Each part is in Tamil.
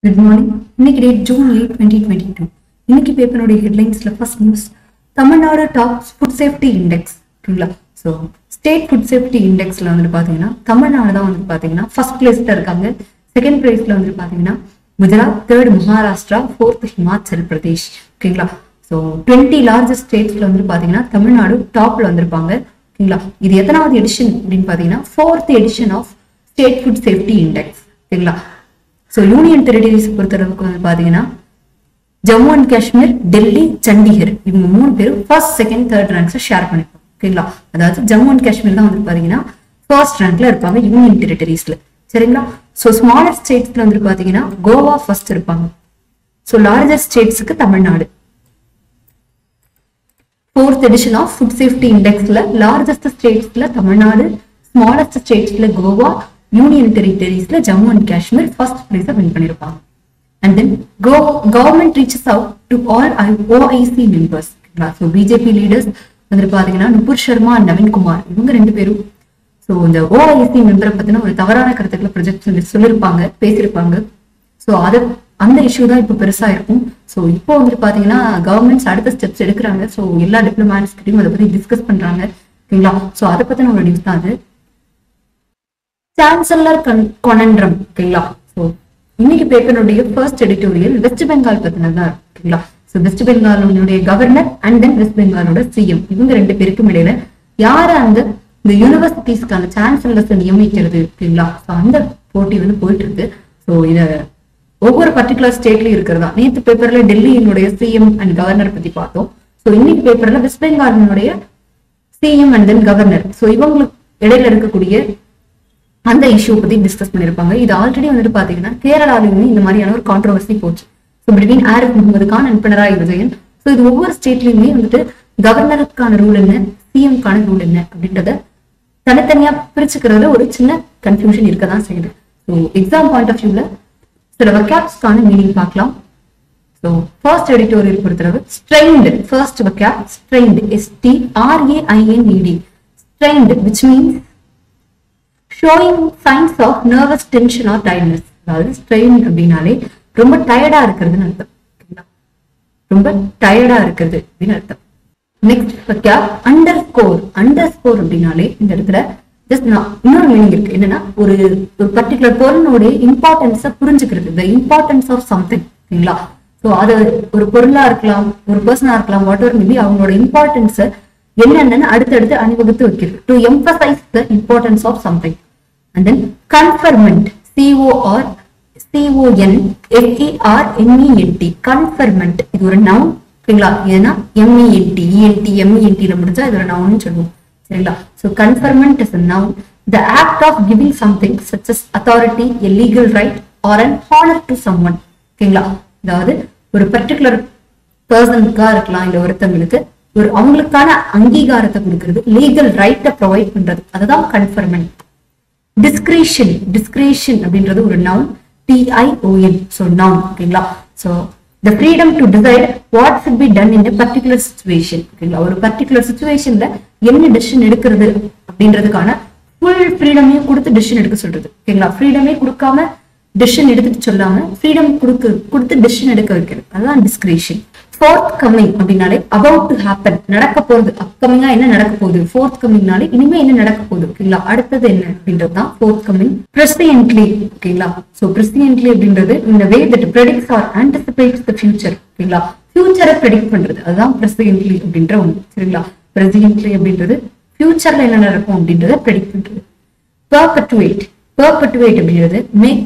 குட் மார்னிங் இன்னைக்கு date June eight twenty twenty two இன்னைக்கு பேப்பருடைய ஹெட்லைன்ஸ்ல first news Tamil Nadu top food safety index ஓகேங்களா ஸோ ஸ்டேட் ஃபுட் சேஃப்டி இண்டெக்ஸ்ல வந்துட்டு பாத்தீங்கன்னா தமிழ்நாடு தான் வந்துட்டு பாத்தீங்கன்னா ஃபர்ஸ்ட் பிளேஸ்ல இருக்காங்க செகண்ட் பிளேஸ்ல வந்துட்டு பாத்தீங்கன்னா குஜராத் தேர்ட் மகாராஷ்டிரா ஃபோர்த் ஹிமாச்சல் பிரதேஷ் ஓகேங்களா ஸோ டுவெண்ட்டி லார்ஜஸ்ட் ஸ்டேட்ஸ்ல வந்துட்டு பாத்தீங்கன்னா தமிழ்நாடு டாப்ல வந்திருப்பாங்க ஓகேங்களா இது எத்தனாவது எடிஷன் அப்படின்னு பாத்தீங்கன்னா fourth edition of state food safety index ஓகேங்களா ஸோ யூனியன் டெரிட்டரிஸ் பொறுத்தளவுக்கு வந்து பாத்தீங்கன்னா ஜம்மு அண்ட் காஷ்மீர் டெல்லி சண்டிகர் இவங்க மூணு பேரும் first second third ranks share பண்ணிருப்பாங்க ஓகேங்களா அதாவது ஜம்மு அண்ட் காஷ்மீர் தான் வந்து பாத்தீங்கன்னா ஃபர்ஸ்ட் ரேங்க்ல இருப்பாங்க யூனியன் டெரிட்டரிஸ்ல சரிங்களா ஸோ ஸ்மாலர் ஸ்டேட்ஸ்ல வந்து பாத்தீங்கன்னா கோவா ஃபர்ஸ்ட் இருப்பாங்க ஸோ லார்ஜஸ்ட் ஸ்டேட்ஸுக்கு Tamil Nadu fourth edition of food safety இண்டெக்ஸ்ல லார்ஜஸ்ட் ஸ்டேட்ஸ்ல தமிழ்நாடு ஸ்மாலஸ்ட் ஸ்டேட்ஸ்ல கோவா யூனியன் டெரிட்டரிஸ்ல ஜம்மு அண்ட் காஷ்மீர் ஃபர்ஸ்ட் பிளேஸை வின் பண்ணிருப்பாங்க and then go government reaches out to all OIC members so BJP leaders வந்துட்டு பாத்தீங்கன்னா நுபுர் சர்மா அண்ட் நவீன்குமார் இவங்க ரெண்டு பேரும் ஸோ இந்த ஓஐசி மெம்பரை பத்தின ஒரு தவறான கருத்துக்களை ப்ரொஜெக்ட் சொல்லி சொல்லியிருப்பாங்க பேசியிருப்பாங்க ஸோ அதை அந்த இஷ்யூ தான் இப்போ பெருசா இருக்கும் ஸோ இப்போ வந்துட்டு பாத்தீங்கன்னா கவர்மெண்ட்ஸ் அடுத்த ஸ்டெப்ஸ் எடுக்கிறாங்க ஸோ எல்லா டிப்ளமேட்ஸ் கிட்டையும் அதை பத்தி டிஸ்கஸ் பண்றாங்க ஓகேங்களா ஸோ அதை பத்தின ஒரு நியூஸ் தான் அது சான்சலர் கொனன்றம் ஓகேங்களா ஸோ இன்னைக்கு பேப்பருடைய ஃபர்ஸ்ட் எடிட்டோரியல் வெஸ்ட் பெங்கால் பத்தினதா ஓகேங்களா ஸோ வெஸ்ட் பெங்காலுடைய கவர்னர் அண்ட் தென் வெஸ்ட் பெங்காலோட சிஎம் இவங்க ரெண்டு பேருக்கும் இடையில யார அந்த இந்த யூனிவர்சிட்டிஸ்க்கான சான்சலர்ஸ் நியமிக்கிறது ஓகேங்களா ஸோ அந்த போட்டி வந்து போயிட்டு இருக்கு ஸோ இத ஒவ்வொரு பர்டிகுலர் ஸ்டேட்லயும் இருக்கிறதா நேற்று பேப்பர்ல டெல்லியினுடைய சிஎம் அண்ட் கவர்னர் பத்தி பார்த்தோம் ஸோ இன்னைக்கு பேப்பர்ல வெஸ்ட் பெங்காலினுடைய CM and then governor so இவங்களுக்கு இடையில இருக்கக்கூடிய அந்த இஷ்யூ பத்தி டிஸ்கஸ் பண்ணிருப்பாங்க இது ஆல்ரெடி வந்துட்டு பாத்தீங்கன்னா கேரளாவிலுமே இந்த மாதிரியான ஒரு கான்ட்ரவர்சி போச்சு so between Arif Mohammed Khan and Pinarayi Vijayan so இது ஒவ்வொரு ஸ்டேட்லயுமே வந்துட்டு கவர்னருக்கான ரூல் என்ன சிஎம்கான ரூல் என்ன அப்படின்றத தனித்தனியா பிரிச்சுக்கிறதுல ஒரு சின்ன கன்ஃபியூஷன் இருக்க தான் செய்யுது ஸோ எக்ஸாம் பாயிண்ட் ஆஃப் வியூல சில வக்கேப்ஸ்க்கான மீனிங் பார்க்கலாம் ஸோ ஃபர்ஸ்ட் எடிட்டோரியல் பொறுத்தளவு strained first vocab strained S T R A I N E D strained which means showing signs of nervous tension or tiredness அதாவது ஸ்ட்ரெயின் அப்படின்னாலே ரொம்ப டயர்டா இருக்கிறதுன்னு அர்த்தம் ஓகேங்களா? ரொம்ப டயர்டா இருக்கிறது அப்படின்னு அர்த்தம் next underscore underscore அப்படின்னாலே இந்த இடத்துல ஜஸ்ட் நான் இன்னொரு மீனிங் இருக்கு என்னன்னா ஒரு ஒரு பர்டிகுலர் பொருளுடைய இம்பார்ட்டன்ஸை புரிஞ்சுக்கிறது த இம்பார்ட்டன்ஸ் ஆஃப் சம்திங் ஓகேங்களா ஸோ அது ஒரு பொருளா இருக்கலாம் ஒரு பர்சனா இருக்கலாம் வாட் எவர் மேபி அவங்களோட இம்பார்ட்டன்ஸை என்னென்னு அடுத்தடுத்து அணிவகுத்து வைக்கிறது to emphasize the importance of something and then conferment C O R C O N F E R M E N T conferment இது ஒரு நவுன் ஓகேங்களா ஏன்னா எம்இஎன்டி இஎன்டி எம்இஎன்டில முடிஞ்சா இது ஒரு நவுன்னு சொல்லுவோம் சரிங்களா so conferment is noun the act of giving something such as authority a legal right or an honour to someone ஓகேங்களா அதாவது ஒரு பர்டிகுலர் பர்சனுக்கா இருக்கலாம் இல்ல ஒருத்தவங்களுக்கு ஒரு அவங்களுக்கான அங்கீகாரத்தை கொடுக்கிறது லீகல் ரைட்டை ப்ரொவைட் பண்றது அதுதான் கன்ஃபர்மெண்ட் டிஸ்கிரேஷன் டிஸ்கிரேஷன் அப்படின்றது ஒரு நவுன் டிஐஓஎன் ஸோ நவுன் ஓகேங்களா so the freedom to decide what should be done in particular situation ஓகேங்களா ஒரு பர்டிகுலர் சுச்சுவேஷன்ல என்ன டெசிஷன் எடுக்கிறது அப்படின்றதுக்கான ஃபுல் ஃப்ரீடமையும் கொடுத்து டெசிஷன் எடுக்க சொல்றது ஓகேங்களா ஃப்ரீடமே கொடுக்காம டெசிஷன் எடுத்துட்டு சொல்லாம ஃப்ரீடம் கொடுக்க கொடுத்து டெசிஷன் எடுக்க வைக்கிறது அதுதான் டிஸ்கிரேஷன் ஃபோர்த் கம்மிங் அப்படின்னாலே அபவுட் டு ஹேப்பன் நடக்க போகுது அப்கமிங்கா என்ன நடக்க போகுது ஃபோர்த் கம்மிங்னாலே இனிமே என்ன நடக்க போகுது ஓகேங்களா அடுத்தது என்ன அப்படின்றது தான் ஃபோர்த் கம்மிங் பிரசியன்ட்லி ஓகேங்களா சோ பிரசியன்ட்லி அப்படின்றது இந்த way that predicts or anticipates the future ஓகேங்களா ஃபியூச்சரை ப்ரெடிக்ட் பண்றது அதுதான் பிரசியன்ட்லி அப்படின்ற ஒண்ணு சரிங்களா பிரசியன்ட்லி அப்படின்றது ஃபியூச்சர்ல என்ன நடக்கும் அப்படின்றத ப்ரெடிக்ட் பண்றது பர்பட்டுவேட் பர்பட்டுவேட் அப்படின்றது மேக்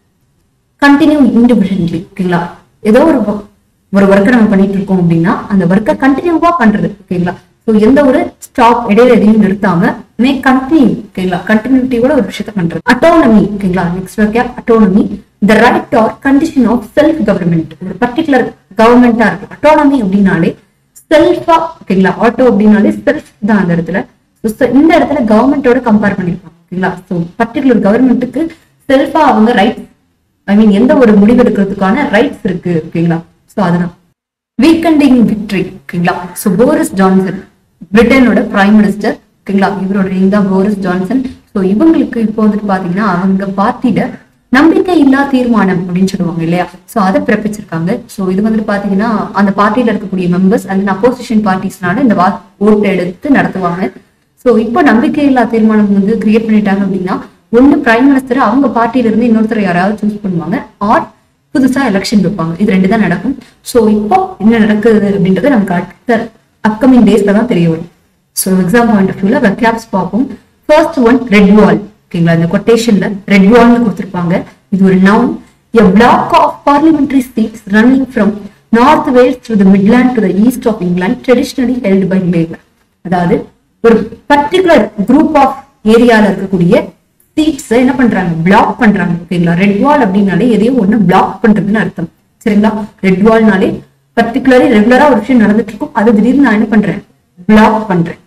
கண்டினியூ இண்டிபெண்டன்ட்லி ஓகேங்களா ஏதோ ஒரு wo- ஒரு ஒர்க்கை நம்ம பண்ணிட்டு இருக்கோம் அப்படின்னா அந்த ஒர்க்கை கண்டினியூவா பண்றது ஓகேங்களா ஸோ எந்த ஒரு ஸ்டாப் இடையில எதையும் நிறுத்தாம மே கண்டினியூ ஓகேங்களா கண்டினியூட்டியோட ஒரு விஷயத்த பண்றது அட்டோனமி ஓகேங்களா நெக்ஸ்ட் ஒர்க்கே autonomy the right or condition of self government ஒரு பர்டிகுலர் கவர்மெண்டா இருக்கு அட்டோனமி அப்படின்னாலே செல்ஃபா ஓகேங்களா ஆட்டோ அப்படின்னாலே செல்ஃப் தான் அந்த இடத்துல So, so இந்த இடத்துல கவர்மெண்டோட கம்பேர் பண்ணிருப்பாங்க ஓகேங்களா ஸோ பர்டிகுலர் கவர்மெண்ட்டுக்கு செல்ஃபா அவங்க ரைட் ஐ மீன் எந்த ஒரு முடிவு எடுக்கிறதுக்கான ரைட்ஸ் இருக்கு ஓகேங்களா சோ அதுதான் வீக்கெண்டிங் விக்டரி ஓகேங்களா சோ போரிஸ் ஜான்சன் பிரிட்டனோட பிரைம் மினிஸ்டர் ஓகேங்களா இவரோட நேம் தான் போரிஸ் ஜான்சன் சோ இவங்களுக்கு இப்போ வந்துட்டு பாத்தீங்கன்னா அவங்க பார்ட்டில நம்பிக்கை இல்லா தீர்மானம் அப்படின்னு சொல்லுவாங்க இல்லையா சோ அதை பிறப்பிச்சிருக்காங்க சோ இது வந்துட்டு பாத்தீங்கன்னா அந்த பார்ட்டியில இருக்கக்கூடிய மெம்பர்ஸ் அண்ட் அப்போசிஷன் பார்ட்டிஸ்னால இந்த வா ஓட்டு எடுத்து நடத்துவாங்க சோ இப்போ நம்பிக்கை இல்லா தீர்மானம் வந்து கிரியேட் பண்ணிட்டாங்க அப்படின்னா ஒண்ணு பிரைம் மினிஸ்டர் அவங்க பார்ட்டியில இருந்து இன்னொருத்தர் யாராவது சூஸ் பண்ணுவாங்க ஆர் புதுசா எலெக்ஷன் வைப்பாங்க இது ரெண்டு தான் நடக்கும் சோ இப்போ என்ன நடக்குது அப்படின்றது நமக்கு அடுத்த அப்கமிங் டேஸ்ல தான் தெரிய வரும் ஸோ எக்ஸாம் பாயிண்ட் ஆஃப் வியூல வெப்கேப்ஸ் பார்ப்போம் ஃபர்ஸ்ட் ஒன் ரெட் வால் ஓகேங்களா இந்த கொட்டேஷன்ல ரெட் வால்னு கொடுத்துருப்பாங்க இது ஒரு noun a block of parliamentary seats running from north Wales to the Midland to the east of England traditionally held by Labour அதாவது ஒரு பர்டிகுலர் குரூப் ஆஃப் ஏரியால இருக்கக்கூடிய சீட்ஸ் என்ன பண்றாங்க பிளாக் பண்றாங்க ஓகேங்களா ரெட் வால் அப்படின்னாலே எதையோ ஒண்ணு பிளாக் பண்றதுன்னு அர்த்தம் சரிங்களா ரெட் வால்னாலே பர்டிகுலரி ரெகுலரா ஒரு விஷயம் நடந்துட்டு இருக்கும் அது திடீர்னு நான் என்ன பண்றேன் பிளாக் பண்றேன்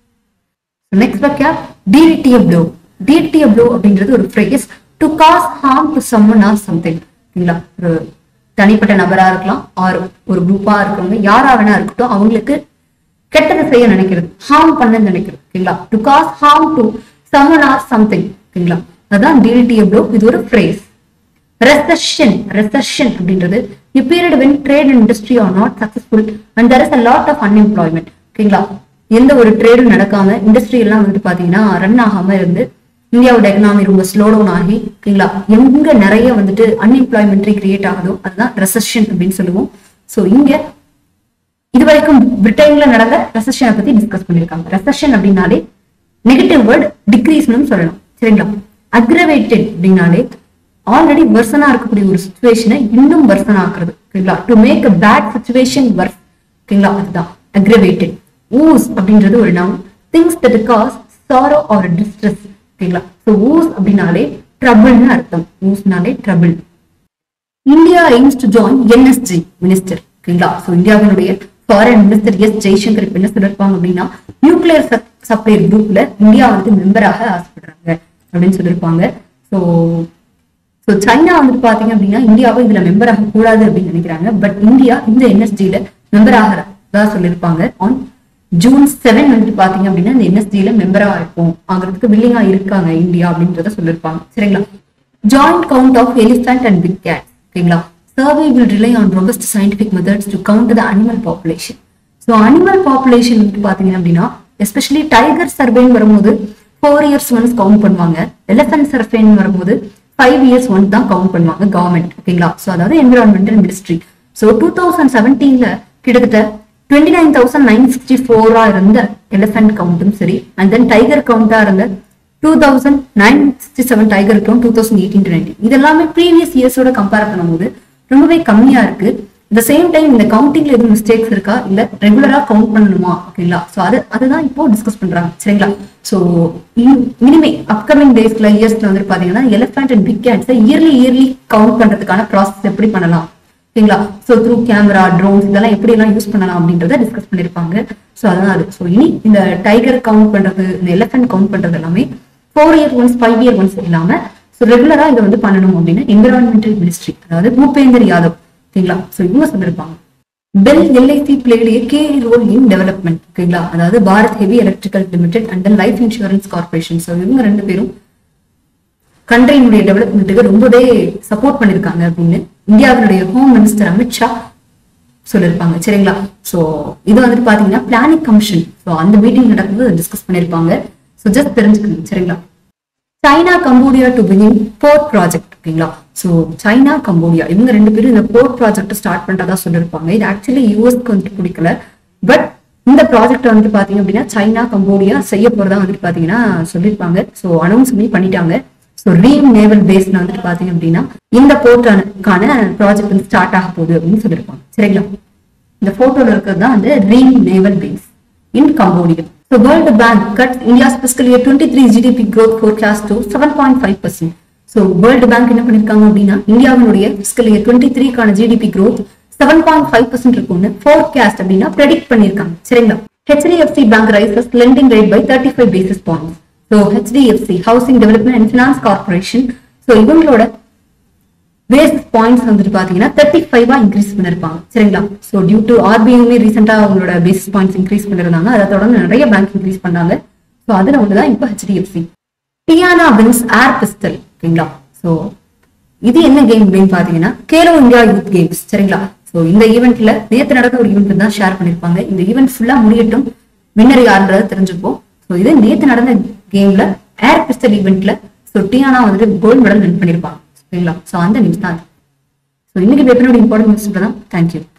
நெக்ஸ்ட் வாக்கியா டிடிஏ ப்ளோ டிடிஏ ப்ளோ அப்படின்றது ஒரு phrase to cause harm to someone or something சரிங்களா ஒரு தனிப்பட்ட நபரா இருக்கலாம் ஆர் ஒரு குரூப்பா இருக்கவங்க யாரா வேணா இருக்கட்டும் அவங்களுக்கு கெட்டதை செய்ய நினைக்கிறது ஹார்ம் பண்ண நினைக்கிறது ஓகேங்களா to cause harm to someone or something ஓகேங்களா அதான் டிடிஏ ப்ளோ இது ஒரு ஃப்ரேஸ் ரெசஷன் ரெசஷன் அப்படின்றது a period when trade and industry are not successful and there is a lot of unemployment ஓகேங்களா எந்த ஒரு ட்ரேடும் நடக்காம இண்டஸ்ட்ரி எல்லாம் வந்துட்டு பாத்தீங்கன்னா ரன் ஆகாம இருந்து இந்தியாவோட எக்கனாமி ரொம்ப ஸ்லோ டவுன் ஆகி ஓகேங்களா எங்க நிறைய வந்துட்டு அன்எம்ப்ளாய்மெண்ட் கிரியேட் ஆகுதோ அதுதான் ரெசஷன் அப்படின்னு சொல்லுவோம் சோ இங்க இது வரைக்கும் பிரிட்டன்ல நடந்த ரெசஷனை பத்தி டிஸ்கஸ் பண்ணிருக்காங்க ரெசஷன் அப்படின்னாலே நெகட்டிவ் வேர்ட் டிக்ரீஸ்னு சொல்லலாம் சரிங்களா அக்ரவேட்டட் அப்படின்னாலே ஆல்ரெடி வர்சனா இருக்கக்கூடிய ஒரு சுச்சுவேஷனை இன்னும் வர்சனா ஆக்குறது ஓகேங்களா to make a bad situation worse ஓகேங்களா அதுதான் அக்ரவேட்டட் ஊஸ் அப்படின்றது ஒரு noun things that cause sorrow or distress ஓகேங்களா ஸோ ஊஸ் அப்படின்னாலே ட்ரபிள்னு அர்த்தம் ஊஸ்னாலே trouble India aims to join NSG minister ஓகேங்களா ஸோ இந்தியாவினுடைய ஃபாரின் மினிஸ்டர் எஸ் ஜெய்சங்கர் இப்ப என்ன சொல்லிருப்பாங்க அப்படின்னா நியூக்ளியர் சப்ளையர் குரூப்ல இந்தியா வந்து மெம்பராக ஆசைப்படுறாங்க அப்படின்னு சொல்லியிருப்பாங்க ஸோ ஸோ சைனா வந்துட்டு பாத்தீங்க அப்படின்னா இந்தியாவை இதுல மெம்பர் ஆக கூடாது அப்படின்னு நினைக்கிறாங்க பட் இந்தியா இந்த என்எஸ்ஜில மெம்பர் ஆகிறதா சொல்லியிருப்பாங்க ஆன் ஜூன் செவன் வந்துட்டு பாத்தீங்க அப்படின்னா இந்த என்எஸ்ஜில மெம்பரா இருக்கும் ஆகிறதுக்கு வில்லிங்கா இருக்காங்க இந்தியா அப்படின்றத சொல்லியிருப்பாங்க சரிங்களா joint count of elephant and big cat ஓகேங்களா survey will rely on robust scientific methods to count the animal population so animal population வந்துட்டு பாத்தீங்க அப்படின்னா எஸ்பெஷலி டைகர் சர்வேன்னு வரும்போது ஃபோர் இயர்ஸ் ஒன்ஸ் கவுண்ட் பண்ணுவாங்க எலிஃபென்ட் சர்வேன்னு வரும்போது ஃபைவ் இயர்ஸ் ஒன்ஸ் தான் கவுண்ட் பண்ணுவாங்க கவர்மெண்ட் ஓகேங்களா ஸோ அதாவது environmental ministry so two thousand செவன்டீன்ல கிட்டத்தட்ட twenty nine thousand nine sixty ஃபோரா இருந்த எலிஃபென்ட் கவுண்ட்டும் சரி அண்ட் தென் டைகர் கவுண்டா இருந்த two thousand nine sixty seven tiger count two thousand eighteen to nineteen இது எல்லாமே ப்ரீவியஸ் இயர்ஸோட கம்பேர் பண்ணும்போது ரொம்பவே கம்மியா இருக்கு இந்த சேம் டைம் இந்த கவுண்டிங்ல எதுவும் மிஸ்டேக்ஸ் இருக்கா இல்ல ரெகுலரா கவுண்ட் பண்ணணுமா ஓகேங்களா சோ அது அதுதான் இப்போ டிஸ்கஸ் பண்றாங்க சரிங்களா சோ இனிமே அப்கமிங் டேஸ்ல இயர்ஸ்ல வந்து பாத்தீங்கன்னா elephant and big cats early early count பண்றதுக்கான ப்ராசஸ் எப்படி பண்ணலாம் ஓகேங்களா சோ த்ரூ கேமரா ட்ரோன்ஸ் இதெல்லாம் எப்படி எல்லாம் யூஸ் பண்ணலாம் அப்படின்றத டிஸ்கஸ் பண்ணிருப்பாங்க சோ அதான் அது சோ இனி இந்த டைகர் கவுண்ட் பண்றது இந்த எலிஃபென்ட் கவுண்ட் பண்றது எல்லாமே four year once five year once இல்லாம ஸோ ரெகுலரா இதை வந்து பண்ணணும் அப்படின்னா என்விரான்மெண்டல் மினிஸ்ட்ரி அதாவது பூபேந்தர் யாதவ் ஓகேங்களா ஸோ இவங்க சொல்லிருப்பாங்க BHEL LIC played a key role in development ஓகேங்களா அதாவது Bharat heavy electrical limited and then life insurance corporation so இவங்க ரெண்டு பேரும் கண்ட்ரியினுடைய டெவலப்மெண்ட்டுக்கு ரொம்பவே சப்போர்ட் பண்ணிருக்காங்க அப்படின்னு இந்தியாவினுடைய ஹோம் மினிஸ்டர் அமித்ஷா சொல்லியிருப்பாங்க சரிங்களா சோ இது வந்துட்டு பாத்தீங்கன்னா பிளானிங் கமிஷன் ஸோ அந்த மீட்டிங் நடக்கும்போது டிஸ்கஸ் பண்ணிருப்பாங்க ஸோ ஜஸ்ட் தெரிஞ்சுக்கணும் சரிங்களா China Cambodia to begin port project ஓகேங்களா சோ சைனா கம்போடியா இவங்க ரெண்டு பேரும் இந்த போர்ட் ப்ராஜெக்ட் ஸ்டார்ட் பண்றதா சொல்லிருப்பாங்க இது ஆக்சுவலி யூஎஸ்க்கு வந்துட்டு பிடிக்கல பட் இந்த ப்ராஜெக்ட் வந்துட்டு பாத்தீங்க அப்படின்னா சைனா கம்போடியா செய்ய போறதா வந்துட்டு பாத்தீங்கன்னா சொல்லியிருப்பாங்க சோ அனௌன்ஸ் பண்ணி பண்ணிட்டாங்க சோ ரீம் நேவல் பேஸ்ல வந்துட்டு பாத்தீங்க அப்படின்னா இந்த போர்ட்டான ப்ராஜெக்ட் வந்து ஸ்டார்ட் ஆக போகுது அப்படின்னு சொல்லியிருப்பாங்க சரிங்களா இந்த போட்டோல இருக்கிறது தான் வந்து Ream naval base in Cambodia So World Bank cut India's fiscal year 23 GDP growth forecast to 7.5%. So World Bank என்ன பண்ணிருக்காங்க அப்படின்னா இந்தியாவினுடைய fiscal year 23 கான GDP growth 7.5% இருக்கும்னு forecast அப்படின்னா predict பண்ணிருக்காங்க சரிங்களா HDFC Bank rises lending rate by 35 basis points. So HDFC Housing Development and Finance Corporation so இவங்களோட பேசிஸ் பாயிண்ட்ஸ் வந்துட்டு பாத்தீங்கன்னா தேர்ட்டி ஃபைவா இன்க்ரீஸ் பண்ணிருப்பாங்க சரிங்களா சோ டியூ டு ஆர்பிஐமே ரீசெண்டா அவங்களோட பேசிஸ் பாயிண்ட்ஸ் இன்க்ரீஸ் பண்ணிருந்தாங்க அதை தொடர்ந்து நிறைய பேங்க் இன்க்ரீஸ் பண்ணாங்க சோ அதுல ஒண்ணுதான் இப்போ HDFC Diana wins air pistol ஓகேங்களா சோ இது என்ன கேம் அப்படின்னு பாத்தீங்கன்னா கேலோ இந்தியா யூத் கேம்ஸ் சரிங்களா சோ இந்த ஈவெண்ட்ல நேத்து நடந்த ஒரு ஈவெண்ட் தான் ஷேர் பண்ணிருப்பாங்க இந்த ஈவெண்ட் ஃபுல்லா முடியட்டும் வின்னர் யாருன்றத தெரிஞ்சுப்போம் சோ இது நேத்து நடந்த கேம்ல ஏர் பிஸ்டல் ஈவெண்ட்ல சோ டியானா வந்துட்டு கோல்டு மெடல் வின் பண்ணிருப்பாங்க சரிங்களா சோ அந்த நியூஸ் தான் ஸோ இன்னைக்கு பேப்பரோட இம்பார்ட்டன்ட் நியூஸ் தான் தேங்க்யூ